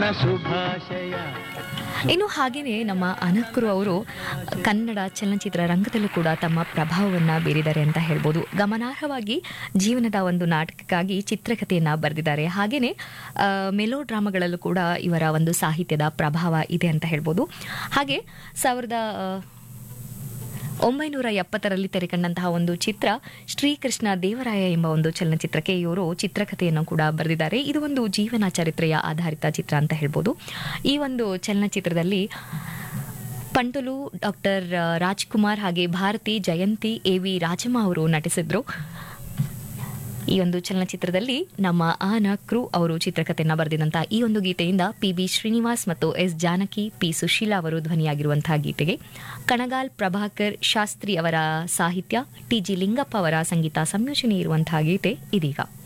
ಶುಭಾಶಯ ಇನ್ನು ಹಾಗೆಯೇ ನಮ್ಮ ಅನಕ್ರು ಅವರು ಕನ್ನಡ ಚಲನಚಿತ್ರ ರಂಗದಲ್ಲೂ ಕೂಡ ತಮ್ಮ ಪ್ರಭಾವವನ್ನು ಬೀರಿದ್ದಾರೆ ಅಂತ ಹೇಳ್ಬೋದು ಗಮನಾರ್ಹವಾಗಿ ಜೀವನದ ಒಂದು ನಾಟಕಕ್ಕಾಗಿ ಚಿತ್ರಕಥೆಯನ್ನು ಬರೆದಿದ್ದಾರೆ ಹಾಗೆಯೇ ಮೆಲೋ ಡ್ರಾಮಾಗಳಲ್ಲೂ ಕೂಡ ಇವರ ಒಂದು ಸಾಹಿತ್ಯದ ಪ್ರಭಾವ ಇದೆ ಅಂತ ಹೇಳ್ಬೋದು ಹಾಗೆ ಸಾವಿರದ ಆ, ಒಂಬೈನೂರ ಎಪ್ಪತ್ತರಲ್ಲಿ ತೆರೆಕಂಡಂತಹ ಒಂದು ಚಿತ್ರ ಶ್ರೀಕೃಷ್ಣ ದೇವರಾಯ ಎಂಬ ಒಂದು ಚಲನಚಿತ್ರಕ್ಕೆ ಇವರು ಚಿತ್ರಕಥೆಯನ್ನು ಕೂಡ ಬರೆದಿದ್ದಾರೆ ಇದು ಒಂದು ಜೀವನ ಚರಿತ್ರೆಯ ಆಧಾರಿತ ಚಿತ್ರ ಅಂತ ಹೇಳ್ಬೋದು ಈ ಒಂದು ಚಲನಚಿತ್ರದಲ್ಲಿ ಪಂಟುಲು ಡಾಕ್ಟರ್ ರಾಜ್ಕುಮಾರ್ ಹಾಗೆ ಭಾರತಿ ಜಯಂತಿ ಎ ವಿ ರಾಜಮ್ಮ ಅವರು ನಟಿಸಿದ್ರು ಈ ಒಂದು ಚಲನಚಿತ್ರದಲ್ಲಿ ನಮ್ಮ ಆನ ಕ್ರೂ ಅವರು ಚಿತ್ರಕಥೆಯನ್ನು ಬರೆದಿದ್ದಂತಹ ಈ ಒಂದು ಗೀತೆಯಿಂದ ಪಿ ಬಿ ಶ್ರೀನಿವಾಸ್ ಮತ್ತು ಎಸ್ ಜಾನಕಿ ಪಿ ಸುಶೀಲಾ ಅವರು ಧ್ವನಿಯಾಗಿರುವಂತಹ ಗೀತೆಗೆ ಕಣಗಾಲ್ ಪ್ರಭಾಕರ್ ಶಾಸ್ತ್ರಿ ಅವರ ಸಾಹಿತ್ಯ ಟಿ ಜಿ ಲಿಂಗಪ್ಪ ಅವರ ಸಂಗೀತ ಸಂಯೋಜನೆ ಇರುವಂತಹ ಗೀತೆ ಇದೀಗ